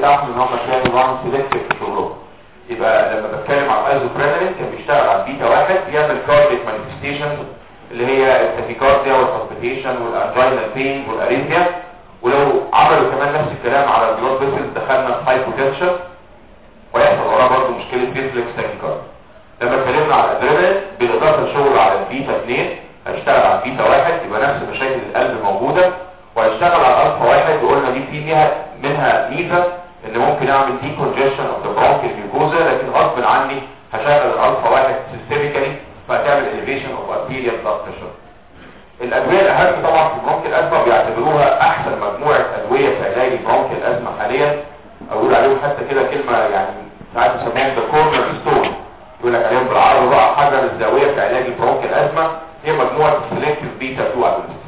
بتاعهم ان هم كانوا نون سيلكتيف في شغلهم يبقى لما بتكلم على الايزوبرينالين كان بيشتغل على البيتا واحد بيعمل كارديك مانيفستيشن اللي هي التاكيكارديا والبالبيتيشن والانجينال بين والاريثميا ولو عملوا كمان نفس الكلام على البلاد فيسلز دخلنا في هايبوتنشن ويحصل وراه برضه مشكله ريفلكس تاكيكارديا لما اتكلمنا على الادرينالين بالاضافه للشغل على البيتا 2 هيشتغل على البيتا واحد يبقى نفس مشاكل القلب موجوده وهيشتغل على الالفا واحد وقلنا دي فيها منها ميزه ان ممكن اعمل دي كونجيشن اوف ذا برونكيال ميوكوزا لكن غصب عني هشغل الالفا واحد سيستميكالي فهتعمل elevation اوف arterial blood pressure الادويه الاهم طبعا في برونكيال ازمه بيعتبروها احسن مجموعه ادويه في علاج البرونكيال ازمه حاليا اقول عليهم حتى كده كلمه يعني ساعات بيسموهم ذا كورنر ستون يقول لك عليهم بالعربي بقى حجر الزاويه في علاج البرونكيال ازمه هي مجموعه سيلكتيف بيتا 2 اجونست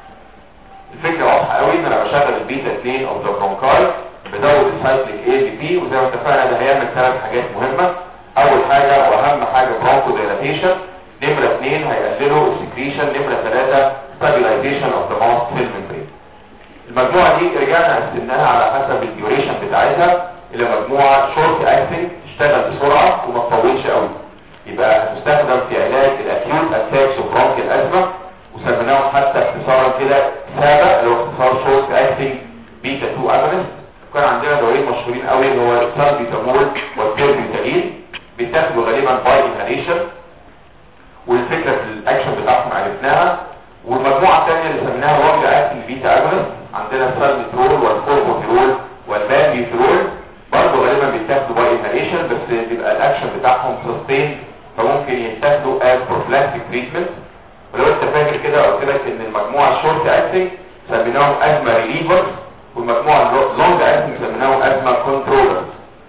الفكره واضحه قوي ان انا بشغل البيتا 2 او ذا برونكاي بزود السايكليك اي بي بي وزي ما اتفقنا ده هيعمل ثلاث حاجات مهمه اول حاجه واهم حاجه برونكو ديلاتيشن نمره اثنين هيقللوا السكريشن نمره ثلاثه ستابيلايزيشن اوف ذا ماست سيل ميمبرين المجموعه دي رجعنا قسمناها على حسب الديوريشن بتاعتها الى مجموعه شورت اكتنج تشتغل بسرعه وما تطولش قوي يبقى هتستخدم في علاج الاكيوت اتاكس وبرونكيال ازمه وسميناهم حتى اختصارا كده سابا اللي هو اختصار شورت اكتنج بيتا 2 اجونست كان عندنا دوايين مشهورين قوي اللي هو السالبيتامول والبيربيتالين بيتاخدوا غالبا باي انهاليشن والفكره في الاكشن بتاعهم عرفناها والمجموعه الثانيه اللي سميناها لونج اكتنج بيتا اجونست عندنا السالبيترول والفوربوتيرول والبامبيترول برضه غالبا بيتاخدوا باي انهاليشن بس بيبقى الاكشن بتاعهم سستين فممكن يتاخدوا از بروفلاكتيك تريتمنت ولو انت فاكر كده قلت لك ان المجموعه الشورت اكتنج سميناهم ازمه ريليفرز والمجموعه اللونج اكتنج سميناهم ازمه كنترولرز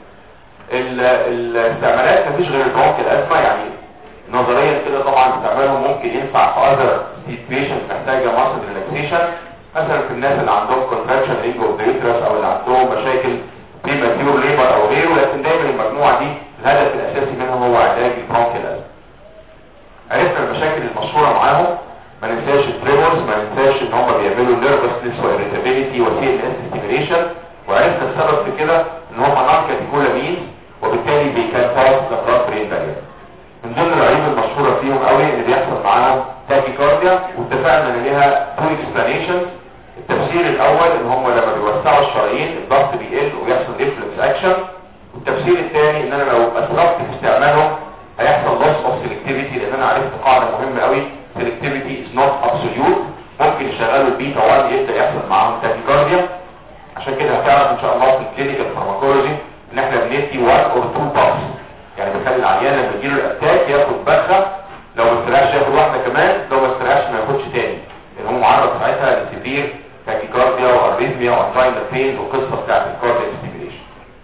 الاستعمالات مفيش غير البرونكيال ازمه يعني نظريا كده طبعا استعمالهم ممكن ينفع في اذر سيتويشنز محتاجه ماسل ريلاكسيشن مثلا في الناس اللي عندهم كونتراكشن رينج اوف ديترس او اللي عندهم مشاكل بريماتيور ليبر او غيره لكن دايما المجموعه دي الهدف الاساسي منها هو علاج البرونكيال ازمه عرفنا المشاكل المشهوره معاهم ما ننساش التريمورز ما ننساش ان هم بيعملوا نيرفسنس واريتابيليتي وسي ان اس ستيميليشن وعرفنا السبب في كده ان هم نون كاتيكولامينز وبالتالي بيكان باس ذا بلاد برين بارير من ضمن العيوب المشهوره فيهم قوي اللي بيحصل معاهم تاكيكارديا واتفقنا ان ليها تو اكسبلانيشنز التفسير الاول ان هم لما بيوسعوا الشرايين الضغط بيقل ويحصل ريفلكس اكشن والتفسير الثاني ان انا لو اسرفت في استعمالهم هيحصل loss of selectivity لان انا عرفت قاعده مهمه قوي selectivity is not absolute ممكن يشغلوا البيتا 1 يبدا يحصل معاهم تاكيكارديا عشان كده هتعرف ان شاء الله في الكلينيكال فارماكولوجي ان احنا بندي 1 اور 2 باس يعني بنخلي العيان لما يجيله الاتاك ياخد بخه لو ما استريحش ياخد واحده كمان لو ما استريحش ما ياخدش تاني لان هو معرض ساعتها لسيفير تاكيكارديا واريثميا وانجينا بين والقصه بتاعت الكاردياك ستيميليشن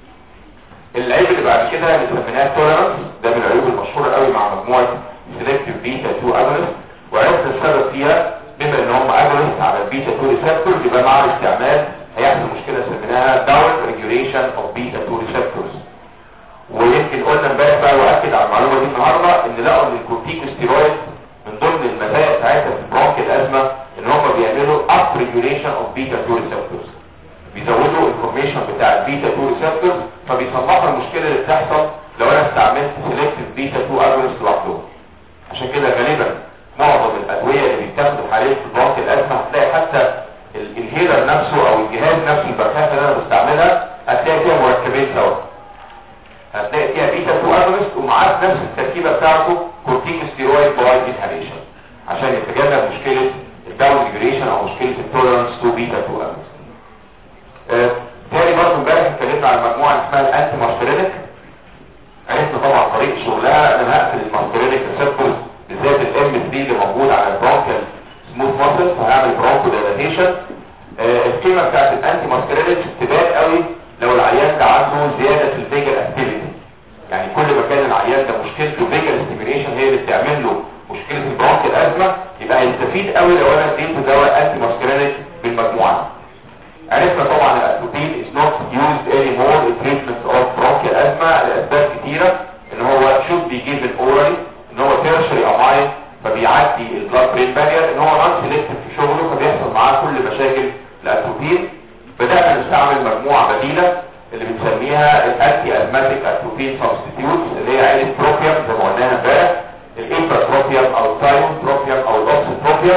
العيب اللي بعد كده اللي سميناه توليرانس ده من العيوب المشهوره قوي مع مجموعه سيلكتيف بيتا 2 اجونست وعرفنا السبب فيها بما ان هم اجونست على البيتا 2 ريسبتورز يبقى مع الاستعمال هيحصل مشكله سميناها داون ريجوليشن اوف بيتا 2 ريسبتورز ويمكن قلنا امبارح بقى واكد على المعلومه دي النهارده ان لقوا ان الكورتيكوستيرويد من ضمن المزايا بتاعتها في البرونكيال ازمه ان هم بيعملوا اب ريجوليشن اوف بيتا 2 ريسبتورز بيزودوا الانفورميشن بتاع البيتا 2 ريسبتورز فبيصلحوا المشكله اللي بتحصل لو انا استعملت سيلكتيف بيتا 2 اجونست لوحدهم عشان كده غالبا معظم الادويه اللي بيتاخدوا حاليا في البرونكيال الازمه هتلاقي حتى الانهيلر نفسه او الجهاز نفسه البركات اللي انا بستعملها هتلاقي فيها مركبين سوا هتلاقي فيها بيتا 2 اجونست ومعاه في نفس التركيبه بتاعته كورتيكوستيرويد باي انهاليشن عشان يتجنب مشكله الداون ريجوليشن او مشكله التوليرانس تو بيتا 2 اجونست آه، تاني برضه امبارح اتكلمنا عن مجموعه اسمها الانتي مارسترينيك عرفنا طبعا طريقه شغلها انا هقفل المارسترينيك ريسبتورز بالذات الام 3 اللي موجود على البرونكال سموث ماسل فهعمل برونكو ديلاتيشن آه، القيمه بتاعت الانتي مارسترينيك تبان قوي لو العيان ده عنده زياده في الفيجر اكتيفيتي يعني كل ما كان العيان ده مشكلته فيجر ستيميليشن هي اللي بتعمل له مشكله البرونكال ازمه يبقى هيستفيد قوي لو انا اديته دواء انتي مارسترينيك بالمجموعه عرفنا طبعا الاتروبين is not used anymore in treatment of bronchial asthma لاسباب كتيرة ان هو should be given orally ان هو tertiary amine فبيعدي البلاد برين بارير ان هو non selective في شغله فبيحصل معاه كل مشاكل الاتروبين بدأنا نستعمل مجموعة بديلة اللي بنسميها الانتي ازماتيك اتروبين سبستيتيوتس اللي هي عيله تروبيوم زي ما قلناها امبارح الانتراتروبيوم او التايوتروبيوم او الاوكسيتروبيوم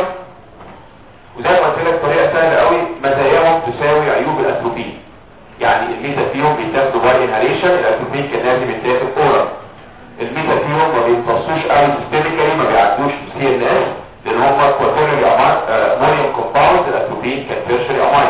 وزي ما قلت لك طريقه سهله قوي مزاياهم تساوي عيوب الاتروبين يعني الميزه فيهم بيتاخدوا باي انهاليشن الاتروبين كان لازم يتاخد اورال الميزه فيهم ما بيمتصوش قوي سيستميكالي ما بيعدوش في سي ان اس لان هم كواترنري امونيوم كومباوند الاتروبين كان تيرشري اماين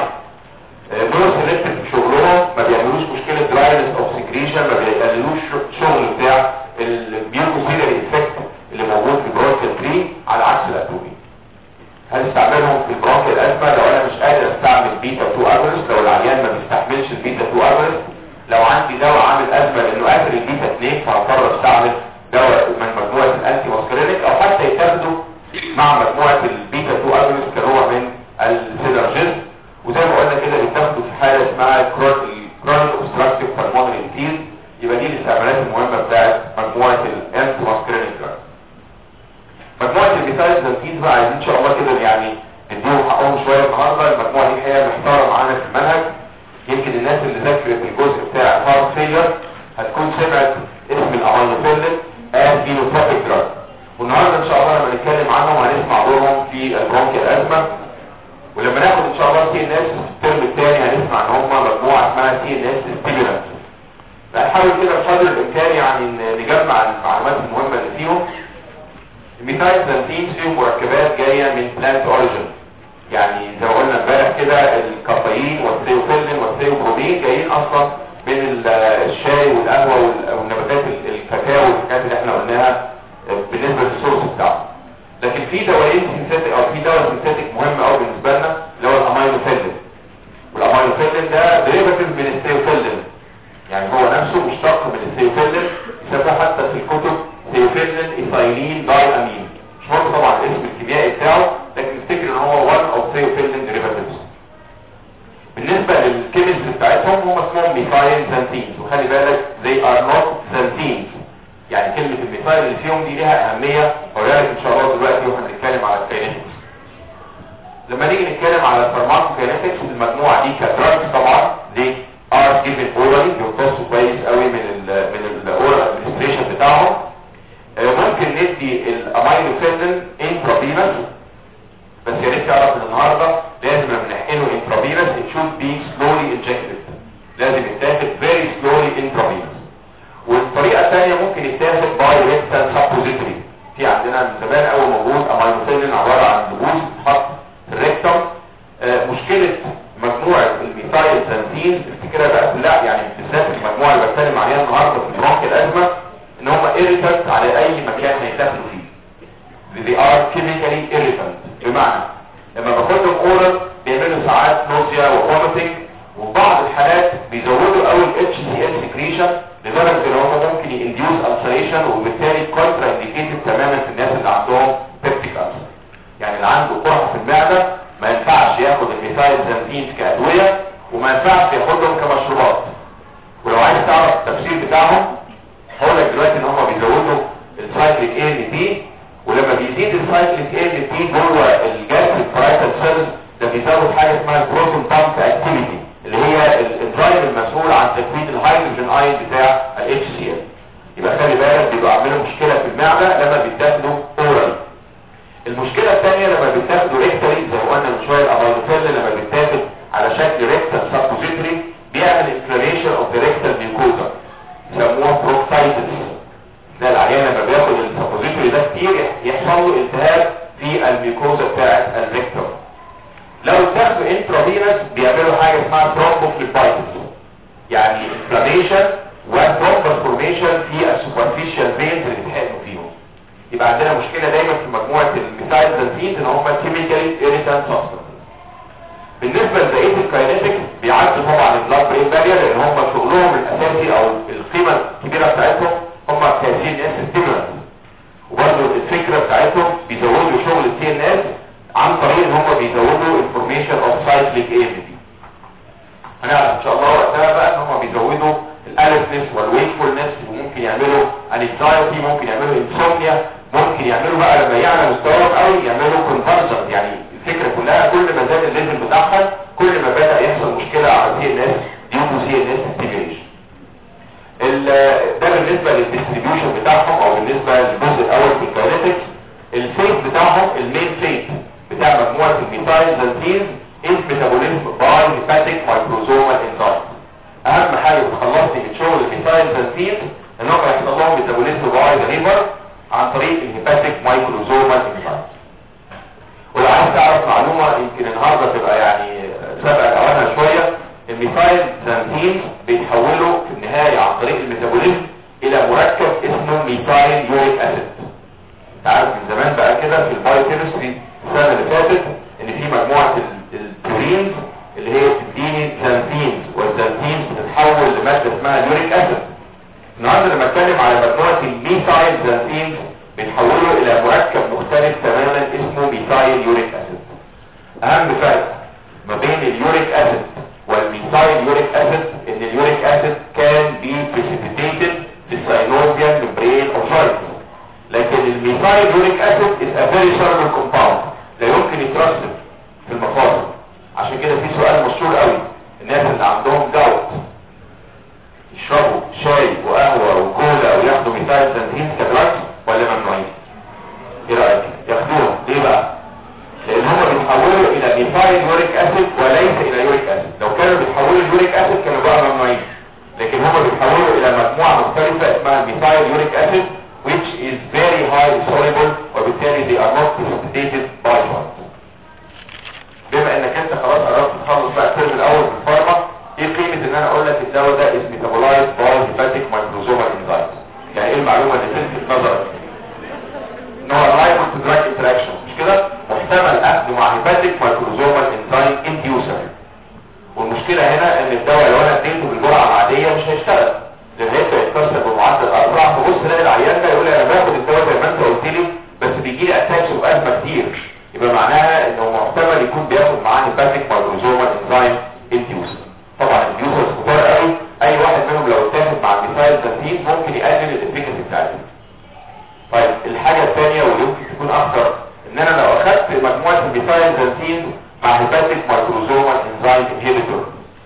نور سيلكتيف في شغلهم ما بيعملوش مشكله دراينس اوف سكريشن ما بيقللوش شغل بتاع البيوكوسيلري افكت اللي موجود في برونكال تري على عكس الاتروبين هل استعملهم في البرونكال ازمه لو انا مش قادر استعمل بيتا 2 اجونست لو العيان ما بيستحملش البيتا 2 اجونست لو عندي دواء عامل ازمه لانه قاتل البيتا 2 فهضطر استعمل دواء من مجموعه الانتي ماسكرينيك او حتى يتاخدوا مع مجموعه البيتا 2 اجونست كنوع من السيلرجيزم وزي ما قلنا كده بيتاخدوا في حاله اسمها كرونيك اوبستراكتيف بالمونري ديزيز يبقى دي الاستعمالات المهمه بتاعت مجموعه الانتي ماسكرينيك دراجز مجموعه الميثايلزانتيز بقى عايزين ان شاء الله كده يعني نديهم حقهم شويه النهارده المجموعه دي الحقيقه محتاره معانا في المنهج يمكن الناس اللي ذاكرت الجزء بتاع الهارت فيلر هتكون سمعت اسم الامينوفيلين از فينوتروبيك دراج والنهارده ان شاء الله لما نتكلم عنهم هنسمع دورهم في البرونكيال ازمه ولما ناخد ان شاء الله سي ان اس الترم الثاني هنسمع ان هم مجموعه اسمها سي ان اس ستيمولانت فنحاول كده بقدر الامكان يعني نجمع المعلومات المهمه اللي فيهم الميثايلزانتينز فيهم مركبات جايه من بلانت اوريجين يعني زي ما قلنا امبارح كده الكافيين والثيوفيلين والثيوبرومين جايين اصلا من الشاي والقهوه والنباتات الكاكاو والحاجات اللي احنا قلناها بالنسبه للسورس بتاعهم لكن في دوايين سينثيتيك او في دواء سينثيتيك مهم قوي بالنسبه لنا اللي هو الامينوفيلين والامينوفيلين ده ديريفاتيف من الثيوفيلين يعني هو نفسه مشتق من الثيوفيلين يسموه حتى في الكتب ثيوفيلين ايثايلين داي امين مش مهم طبعا الاسم الكيميائي بتاعه لكن افتكر ان هو one of ثيوفيلين derivatives بالنسبة للكيميست بتاعتهم هم اسمهم ميثايل زانتينز وخلي بالك they are not xanthines يعني كلمة الميثايل اللي فيهم دي ليها اهمية هقولها لك ان شاء الله دلوقتي واحنا بنتكلم على الكاينetics لما نيجي نتكلم على الفارماكوكاينetics المجموعة دي كدراجز طبعا دي are given orally بيمتصوا كويس قوي من ال من الاورال ادمنستريشن بتاعهم ممكن ندي الامينوفيلين انترافينس بس يا ريت تعرف ان النهارده لازم لما نحقنه انترافينس it should be slowly injected لازم يتاخد very slowly intravenous والطريقه الثانيه ممكن يتاخد باي ريكتال سبوزيتوري في عندنا من زمان قوي موجود امينوفيلين عباره عن دبوس تحط في الريكتم آه مشكله مجموعه الميثايل سانتين افتكرها بقى كلها يعني بالذات المجموعه اللي بتكلم عليها النهارده في البرونك الازمه ان هم irritant على اي مكان هيدخلوا فيه they are chemically irritant بمعنى لما باخدهم اورال بيعملوا ساعات نوزيا وفوميتنج وفي بعض الحالات بيزودوا قوي ال HCl secretion لدرجه ان هم ممكن ينديوز ulceration وبالتالي كونترا انديكيتد تماما في الناس اللي عندهم بيبتيك ulcer يعني اللي عنده قرحه في المعده ما ينفعش ياخد الميثايل زانتين كادويه وما ينفعش ياخدهم كمشروبات ولو عايز تعرف التفسير بتاعهم هقول لك دلوقتي ان هم بيزودوا السايكليك اي ان تي ولما بيزيد السايكليك اي ان تي جوه الجاستريك برايتال سيلز ده بيزود حاجه اسمها البروتون بامب اكتيفيتي اللي هي الدرايف المسؤول عن تكوين الهيدروجين اين بتاع الاتش سي ال يبقى خلي بالك بيبقى عاملين مشكله في المعده لما بيتاخدوا اورال المشكله الثانيه لما بيتاخدوا ريكتالي زي ما قلنا من شويه الامينوفيل لما بيتاخد على شكل ريكتال سبوزيتوري بيعمل انفلاميشن اوف ذا ريكتال ميوكوزا يسموها بروكتايتس ده العيان لما بياخد السبوزيتوري ده كتير يحصل له التهاب في الميوكوزا بتاعت الريكتوم لو اتاخدوا انترافينس بيعملوا حاجه اسمها ثرومبوفليبايتس يعني انفلاميشن وثرومبس فورميشن في السوبرفيشال فينز اللي بيتحقنوا فيهم يبقى عندنا مشكله دايما في مجموعه الميثايلزانتينز ان هم كيميكالي ايريتانت سبستانس بالنسبه لبقيه الكاينetics بيعدوا طبعا البلاد برين بارير لان هم شغلهم الاساسي او القيمه الكبيره بتاعتهم هم كاسين اس ستيمولانت وبرضه الفكره بتاعتهم بيزودوا شغل السي ان اس عن طريق ان هم بيزودوا انفورميشن اوف سايكليك اي دي هنعرف ان شاء الله وقتها بقى ان هم بيزودوا الالفنس والويكفولنس وممكن يعملوا انكزايتي ممكن يعملوا انسومنيا ممكن يعملوا بقى لما يعلى مستواهم قوي يعملوا كونفرجن يعني الفكره كلها كل ما زاد الليفل بتاعها كل ما بدا يحصل مشكله على سي ان اس ديو تو سي ان اس methylxanthine is metabolism by hepatic microsomal enzyme اهم حاجه بتخلصني من شغل الميثايلزانثين ان هو يحصل لهم ميتابوليزم باي ذا ليفر عن طريق الهيباتيك مايكروزومال انزيم ولو عايز تعرف معلومه يمكن النهارده تبقى يعني سابقه الاوانها شويه الميثايلزانثين بيتحولوا في النهايه عن طريق الميتابوليزم الى مركب اسمه ميثايل يوريك اسيد انت عارف من زمان بقى كده في البايوكيمستري السنه اللي فاتت ان في مجموعه البيورينز اللي هي بتديني زانثينز والزانثينز بتتحول لماده اسمها يوريك اسيد النهارده لما اتكلم على مجموعه الميثايل زانثينز بيتحولوا الى مركب مختلف تماما اسمه ميثايل يوريك اسيد اهم فرق ما بين اليوريك اسيد والميثايل يوريك اسيد ان اليوريك اسيد كان بي precipitated في الساينوفيان ممبرين اوف جوينتس لكن الميثايل يوريك اسيد is a very soluble compound لا يمكن يترسب في المفاصل عشان كده في سؤال مشهور قوي الناس اللي عندهم جوت يشربوا شاي وقهوة وكولا وياخدوا ميثايل زنتين كدراجز ولا ممنوعين ايه رأيك ياخدوها ليه بقى لان هم بيتحولوا الى ميثايل يوريك اسيد وليس الى يوريك اسيد لو كانوا بيتحولوا اليوريك اسيد كانوا بقى ممنوعين لكن هم بيتحولوا الى مجموعة مختلفة اسمها ميثايل يوريك اسيد which is very high soluble وبالتالي they are not precipitated by joints بما انك انت خلاص قربت تخلص بقى الترم الاول في الفارما ايه قيمة ان انا اقول لك الدواء ده is metabolized by hepatic microsomal enzymes يعني ايه المعلومة اللي تلفت نظرك ان هو liable to drug interactions مش كده محتمل اخذه مع hepatic microsomal enzyme inducer والمشكلة هنا ان الدواء لو انا اديته بالجرعة العادية مش هيشتغل لان هيبدا يتكسر بمعدل اسرع تبص تلاقي العيان ده يقول لي انا باخد الدواء زي ما انت قلت لي بس بيجي لي اتاكس وازمه كتير يبقى معناها انه محتمل يكون بياخد معاه هيباتيك مايكروزومال انزيم انديوسر طبعا الانديوسرز كتار قوي اي واحد منهم لو اتاخد مع الميثايل زنتين ممكن يقلل الافكاسي بتاعته طيب الحاجه الثانيه ويمكن تكون اكثر ان انا لو اخدت مجموعه الميثايل زنتين مع هيباتيك مايكروزومال انزيم انهيبيتور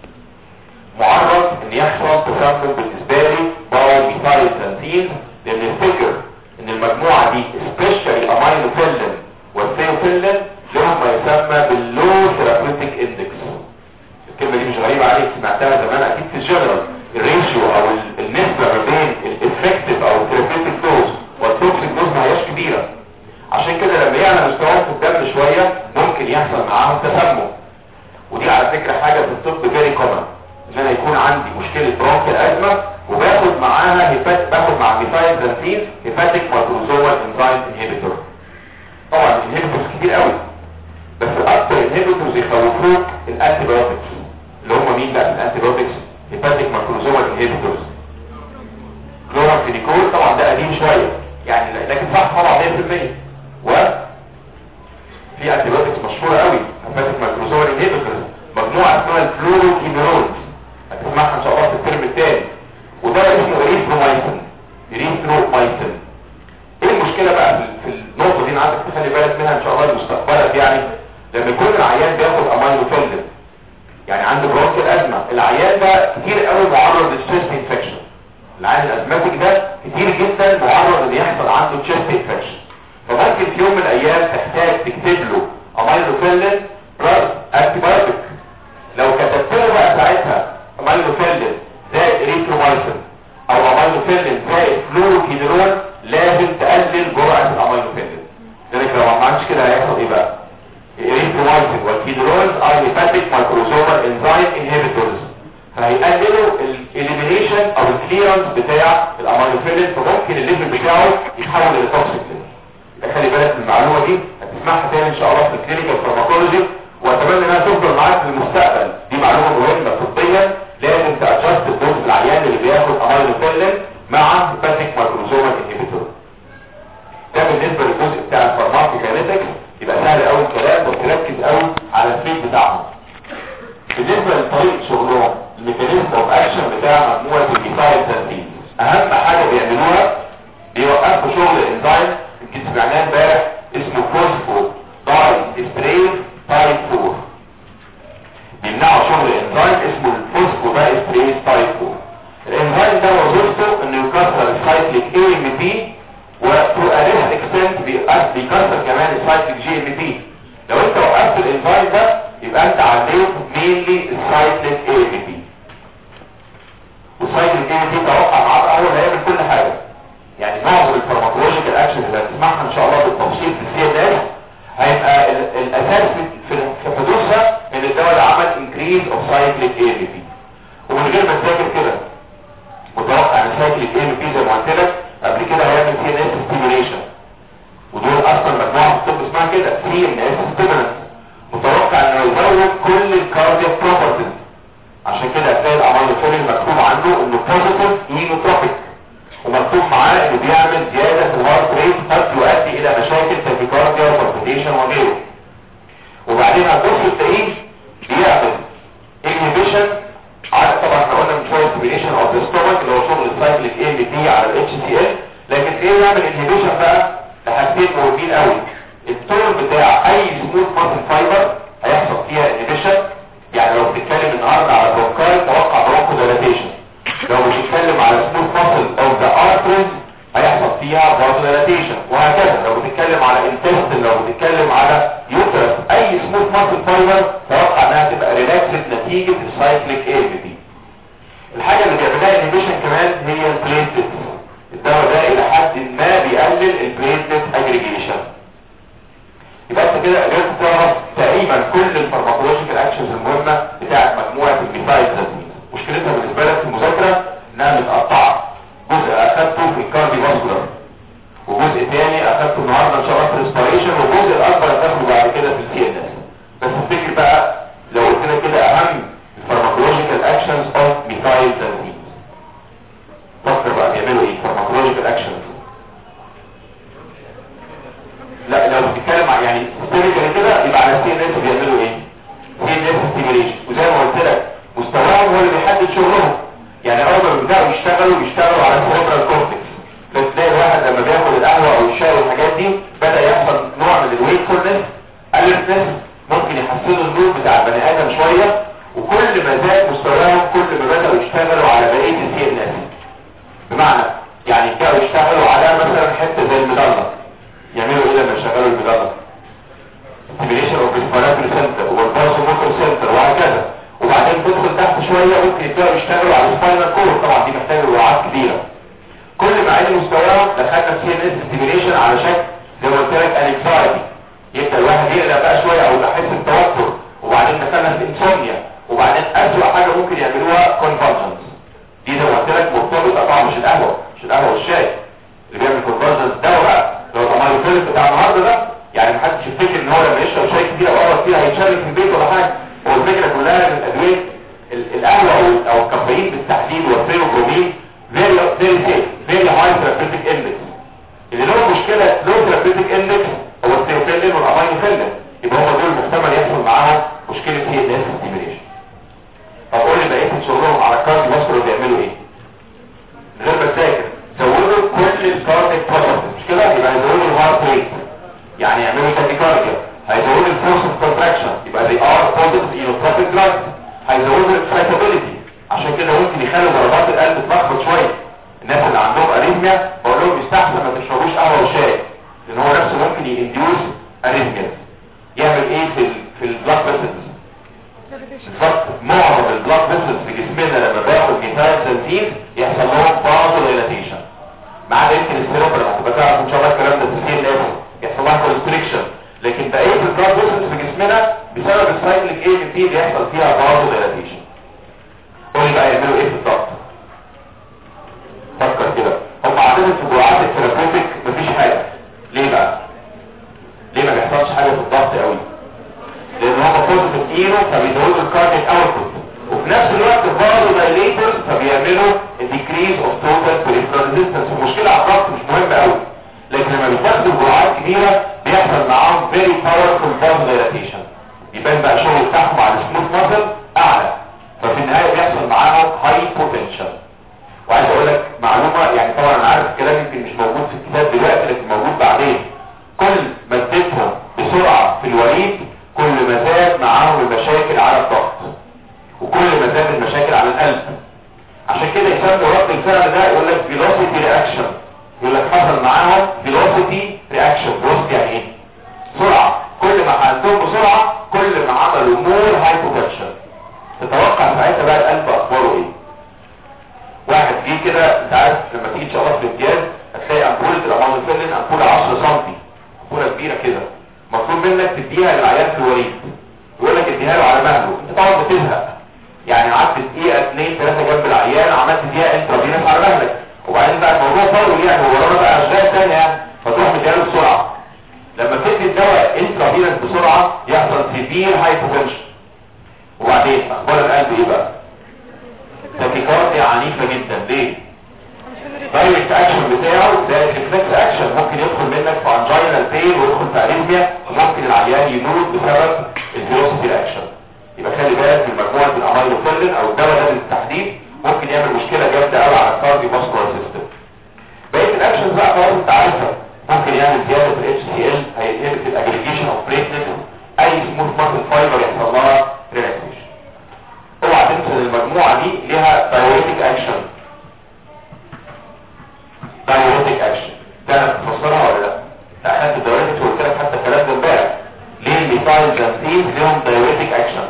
معرض ان يحصل تسمم بالنسبه لي باي ميثايل زنتين لان الفكر ان المجموعه دي سبيشالي امينوفيلين والثيوفيلين لهم ما يسمى باللو ثيرابيوتيك اندكس الكلمه دي مش غريبه عليك سمعتها زمان اكيد في الجنرال الريشيو او النسبه ما بين الافكتيف او الثيرابيوتيك دوز والتوكسيك دوز ما هياش كبيره عشان كده لما يعلى مستواهم في الدم شويه ممكن يحصل معاهم تسمم ودي على فكره حاجه في الطب فيري كومن ان انا يكون عندي مشكله برونكيال ازمه وباخد معاها هيبات باخد مع ميثايل زنتين هيباتيك مايكروزوال انزيم انهبيتور طبعا الانهبيتورز كتير قوي بس اكتر انهبيتورز يخوفوك الانتي بايوتكس اللي هم مين بقى الانتي بايوتكس هيباتيك مايكروزوال انهبيتورز كلورامفينيكول طبعا ده قديم شويه يعني لكن صح طبعا 100% و في انتي بايوتكس مشهوره قوي هيباتيك مايكروزوال انهبيتورز مجموعه اسمها الفلوروكينيرونز هتسمعها ان شاء الله في الترم الثاني وده اسمه اريثرومايسين اريثرومايسين ايه المشكله بقى في في النقطه دي انا عايزك تخلي بالك منها ان شاء الله لمستقبلك يعني لما يكون العيان بياخد امينوفيلين يعني عنده برونكيال ازمه العيان ده كتير قوي معرض للتشيست انفكشن العيان الازماتيك ده كتير جدا معرض ان يحصل عنده تشيست انفكشن فممكن في يوم من الايام تحتاج تكتب له امينوفيلين بلس انتي بايوتيك لو كتبت له بقى ساعتها امينوفيلين زائد اريثرومايسين او امينوفيلين زائد فلوروكينيرون لازم تقلل جرعه الامينوفيلين لذلك لو ما عملتش كده هيحصل ايه بقى الاريثرومايسين والكينيرونز ار هيباتيك مايكروزومال انزيم انهبيتورز فهيقللوا الاليمينيشن او الكليرنس بتاع الامينوفيلين فممكن الليفل بتاعه يتحول الى توكسيك يبقى خلي بالك من المعلومه دي هتسمعها تاني ان شاء الله في الكلينيكال فارماكولوجي واتمنى انها تفضل معاك في المستقبل دي معلومه مهمه طبيا لازم تادجست الدوز العيان اللي بياخد امينوفيلين مع هيباتيك مايكروزومال انهبيتور ده بالنسبه للجزء بتاع الفارماكوكينيتكس يبقى سهل قوي الكلام بس ركز قوي على الفيد بتاعهم بالنسبه لطريقه شغلهم الميكانيزم اوف اكشن بتاع مجموعه الميثايل زنتين اهم حاجه بيعملوها بيوقفوا شغل الانزيم يمكن سمعناه امبارح اسمه فوسفو داي استريز تايب 4 بيمنعوا شغل انزيم اسمه الفوسفو داي استريز تايب 4 الانزيم ده وظيفته انه يكسر السايكليك اي ام بي وتو اريس اكستنت بيكسر كمان السايكليك جي ام بي لو انت وقفت الانزيم الامينوفيلين مكتوب عنه انه بوزيتيف اينوتروبيك ومكتوب معاه انه بيعمل زياده في الهارت ريت قد يؤدي الى مشاكل تاكيكارديا وبالبيتيشن وغيره وبعدين هتبص تلاقيه بيعمل انهبيشن على طبعا احنا قلنا من شويه انهبيشن اوف ذا ستومك اللي هو شغل السايكليك ام دي على الاتش سي ال لكن ايه يعمل انهبيشن بقى لحاجتين مهمين قوي التون بتاع اي سموث ماسل فايبر هيحصل فيها انهبيشن يعني لو بتتكلم النهارده على برونكاي توقع برونكو ديلاتيشن لو بتتكلم على سموث ماسل اوف ذا ارتريز هيحصل فيها برضه ديلاتيشن وهكذا لو بتتكلم على انتستين لو بتتكلم على يوترس اي سموث ماسل فايبر توقع انها تبقى ريلاكسد نتيجه السايكليك ام دي الحاجه اللي بيعملها انهبيشن كمان هي البليتلت الدواء ده الى حد ما بيقلل البليتلت اجريجيشن يبقى انت كده قدرت تعرف تقريبا كل الفارماكولوجيكال اكشنز المهمه بتاعت مجموعه الميثايل تزمين مشكلتها بالنسبه لك في المذاكره انها متقطعه جزء اخدته في الكاردي فاسكولار وجزء تاني اخدته النهارده ان شاء الله في الريسبيريشن والجزء الاكبر هتاخده بعد كده في السي ان اس بس افتكر بقى لو قلت لك كده اهم الفارماكولوجيكال اكشنز اوف ميثايل تزمين فكر بقى بيعملوا ايه فارماكولوجيكال اكشنز لا لو بتتكلم عن يعني سيستميكال كده يبقى على السي ان اس بيعملوا ايه سي ان اس ستيميليشن وزي ما قلت لك مستواهم هو اللي بيحدد شغلهم يعني اول ما بيبداوا يشتغلوا يشتغلوا على السيربرال كورتكس فتلاقي الواحد لما بياخد القهوه او الشاي والحاجات دي بدا يحصل نوع من الويكفولنس اليرتنس ممكن يحسنوا النور بتاع البني ادم شويه وكل ما زاد مستواهم كل ما بداوا يشتغلوا على بقيه السي ان اس بمعنى يعني يبداوا يشتغلوا على مثلا حته زي المضله يعملوا ايه لما يشغلوا المضله stimulation of respiratory center والباراسوموتور سنتر وهكذا وبعدين تدخل تحت شويه ممكن يبداوا يشتغلوا على السباينال كورد طبعا دي محتاجه جرعات كبيره كل ما عالي مستواهم دخلنا في سي ان اس ستيميليشن على شكل زي ما قلت لك انكزايتي يبدا الواحد يقلق بقى شويه او يحس بتوتر وبعدين دخلنا في انسوميا وبعدين اسوء حاجه ممكن يعملوها كونفرجنس دي زي ما قلت لك مرتبطه طبعا مش القهوه مش القهوه والشاي اللي بيعمل كونفرجنس ده بقى لو الامال الفيلم بتاع النهارده ده يعني محدش يفتكر ان هو لما يشرب شاي كتير او قهوه كتير هيتشرب في البيت ولا حاجه هو الفكره كلها ان الادويه ال- القهوه او او الكافيين بالتحديد والثيروبرومين very very safe very high therapeutic index اللي له مشكله low therapeutic index هو الثيروفيلين والامينوفيلين يبقى هم دول محتمل يحصل معاهم مشكله سي ان اس ستيميليشن طب قول لي بقيه شغلهم على الكارديو فاسكولار بيعملوا ايه غير ما تذاكر زودوا كل الكارديك بروسس مش كده يبقى يزودوا الهارت ريت يعني يعملوا تاكيكارديا هيزودوا الفورس اوف كونتراكشن يبقى they are positive inotropic drugs هيزودوا الاكسايتابيلتي عشان كده ممكن يخلوا ضربات القلب تلخبط شويه الناس اللي عندهم اريثميا بقول لهم يستحسن ما تشربوش قهوه وشاي لان هو نفسه ممكن ينديوس اريثميا يعمل ايه في ال في البلاد فيسلز بالظبط معظم البلاد فيسلز في جسمنا لما باخد ميثايل سنتين يحصل لهم بازو دايلاتيشن ما عدا يمكن السيروبرا هتبقى تعرف ان شاء الله الكلام ده في السي ان اس يحصل لها كونستريكشن لكن بقيه البلاد فيسلز في جسمنا بسبب السايكليك اي ام بي بيحصل فيها بازو دايلاتيشن قول لي بقى يعملوا ايه في الضغط فكر كده هم عادة في جرعات الثيرابيوتيك مفيش حاجه ليه بقى ليه ما بيحصلش حاجه في الضغط قوي لان هم بوزيتيف ايرو فبيزودوا الكارديك اوتبوت وفي نفس الوقت برضه دايليترز فبيعملوا ديكريز اوف توتال بريفرال ريزيستنس المشكله على الضغط مش مهم قوي لكن لما بيستخدموا جرعات كبيره بيحصل معاهم فيري باورفول فاز دايلاتيشن يبان بقى الشغل بتاعهم على السموث ماسل اعلى ففي النهايه بيحصل معاهم هاي بوتنشال وعايز اقول لك معلومه يعني طبعا انا عارف الكلام يمكن مش موجود في الكتاب دلوقتي لكن موجود بعدين كل ما اديتهم بسرعه في الوريد كل ما زاد معاهم المشاكل على الضغط وكل ما زاد المشاكل على القلب عشان كده يسموا رد الفعل ده يقول لك velocity reaction يقول لك حصل معاهم velocity reaction velocity يعني ايه سرعه كل ما عندهم بسرعه كل ما عملوا مور هاي بوتنشال تتوقع ساعتها بقى القلب اخباره ايه واحد جه كده انت عارف لما تيجي ان شاء الله في الامتياز هتلاقي امبوله الامازوفيلين امبوله 10 سم امبوله كبيره كده مطلوب منك تديها للعيان في الوريد يقول لك اديها له على مهله انت طبعا بتزهق يعني قعدت دقيقه اثنين ثلاثه جنب العيان عملت دقيقه انترافينس على مهلك وبعدين بقى الموضوع طول يعني هو ورانا بقى اشغال ثانيه يعني فتروح مديها له بسرعه لما تدي الدواء انترافينس بسرعه يحصل سيفير هايبوتنشن وبعدين اخبار القلب ايه بقى عنيفة جدا ليه دايركت اكشن بتاعه ده ريفلكس اكشن ممكن يدخل منك في انجينال بين ويدخل في اريثميا وممكن العيان يموت بسبب الفيروسيتي اكشن يبقى خلي بالك من مجموعه الاميلوفيلين او الدواء ده بالتحديد ممكن يعمل مشكله جامده قوي على الكارديو فاسكولار سيستم بقيه الاكشنز بقى خلاص انت عارفها ممكن يعمل زياده في الاتش سي ال هينهبت الاجريجيشن اوف بليتلت اي سموث ماسل فايبر يحصل لها ريلاكسيشن اوعى تنسى ان المجموعه دي ليها دايوريتك اكشن دايوريتك اكشن ده انا بفسرها ولا لا لا احنا الدايوريتك قلت لك حتى الكلام ده امبارح ليه الميثايل زانثين ليهم دايوريتك اكشن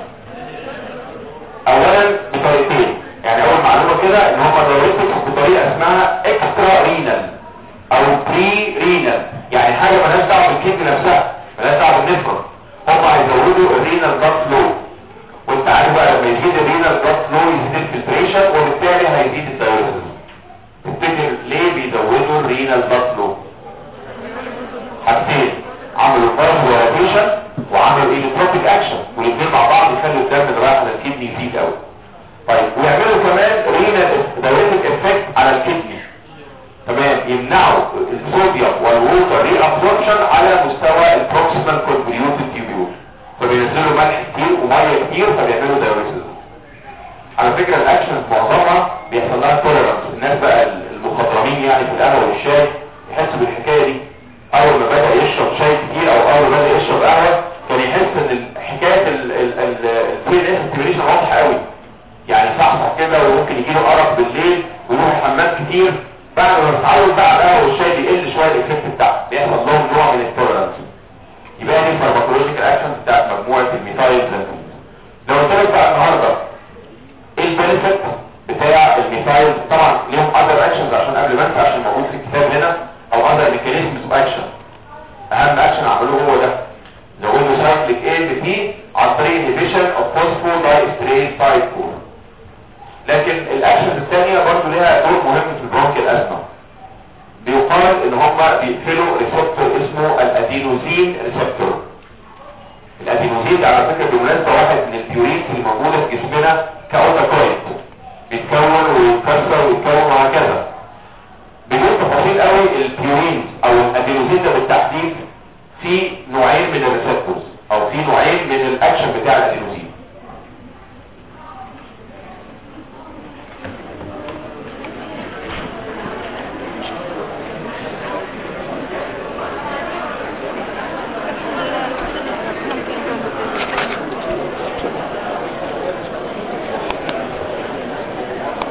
اولا بطريقتين يعني اول معلومه كده ان هم دايوريتك بطريقه اسمها اكسترا رينال او بري رينال يعني حاجه مالهاش دعوه بالكدني نفسها مالهاش دعوه بالنفر هم هيزودوا الرينال بلاد فلو وانت عارف بقى لما يزيد الرينال بلاد فلو يزيد الفلتريشن وبالتالي هيزيد الدايوريتك تفتكر ليه بيزودوا الرينال بلاد فلو حاجتين عملوا فازولاريشن وعملوا ايلوتروبيك اكشن والاثنين مع بعض يخلوا الدم اللي رايح للكدني يزيد قوي طيب ويعملوا كمان رينال دايوريتك افكت على الكدني تمام يمنعوا الصوديوم والووتر ري ابسوربشن على مستوى البروكسيمال كونفوليوتد تيوبيول فبينزلوا ملح كتير وميه كتير فبيعملوا دايوريسيس على فكرة الاكشنز معظمها بيحصل لها توليرانس الناس بقى المخضرمين يعني في القهوة والشاي يحسوا بالحكاية دي اول ما بدأ يشرب شاي كتير او اول ما بدأ يشرب قهوة كان يحس ان حكاية البري ستيميليشن واضحة قوي يعني صحصح كده وممكن يجيله ارق بالليل ويروح الحمام كتير بعد ما تتعود بقى على القهوة والشاي بيقل شوية الاكسبت بتاعه بيحصل لهم نوع من التوليرانس يبقى دي الفارماكولوجيكال اكشنز بتاعت مجموعة الميثايل لو قلت لك بقى النهارده ايه البنفيت بتاع الميثايل طبعا ليهم اذر اكشنز عشان قبل ما انسى عشان موجود في الكتاب هنا او اذر ميكانيزمز اوف اكشن اهم اكشن عملوه هو ده زودوا سايكليك اي بي بي عن طريق انهبيشن اوف فوسفو دايستريز تايب 4 لكن الاكشنز الثانيه برضه ليها دور مهم في البرونكيال ازمه بيقال ان هم بيقفلوا ريسبتور اسمه الادينوزين ريسبتور الادينوزين ده على فكره بالمناسبه واحد من البيورينز اللي موجوده في جسمنا كاوتاكوين